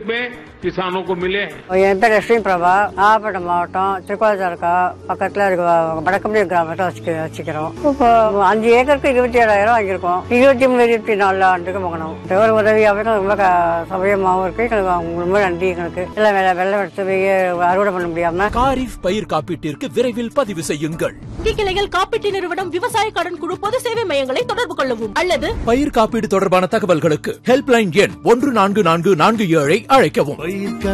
में किसानों को मिले हैं என் பேர் லட்சுமி பிரபா நாகப்பட்டினம் மாவட்டம் திருக்கோளத்தாலுக்கா பக்கத்தில் இருக்க வடக்கம்பி கிராமத்தை வச்சுக்க வச்சுக்கிறோம் இப்போ அஞ்சு ஏக்கருக்கு இருபத்தி ஏழாயிரம் வாங்கியிருக்கோம் இருபத்தி மூணு இருபத்தி நாலு ஆண்டுக்கு வாங்கணும் இந்த ஒரு உதவியாகவே எங்களுக்கு ரொம்ப க- சௌகரியமாகவும் இருக்கு எங்களுக்கு அவங்க ரொம்ப நன்றி எங்களுக்கு எல்லாம் வெள்ளம் வெள்ளம் எடுத்து போய் அறுவடை பண்ண முடியாம காரிஃப் பயிர் காப்பீட்டிற்கு விரைவில் பதிவு செய்யுங்கள் கிளைகள் காப்பீட்டு நிறுவனம் விவசாய கடன் குழு பொது சேவை மையங்களை தொடர்பு கொள்ளவும் அல்லது பயிர் காப்பீடு தொடர்பான தகவல்களுக்கு ஹெல்ப்லைன் எண் ஒன்று நான்கு நான்கு நான்கு ஏழை அழைக்கவும்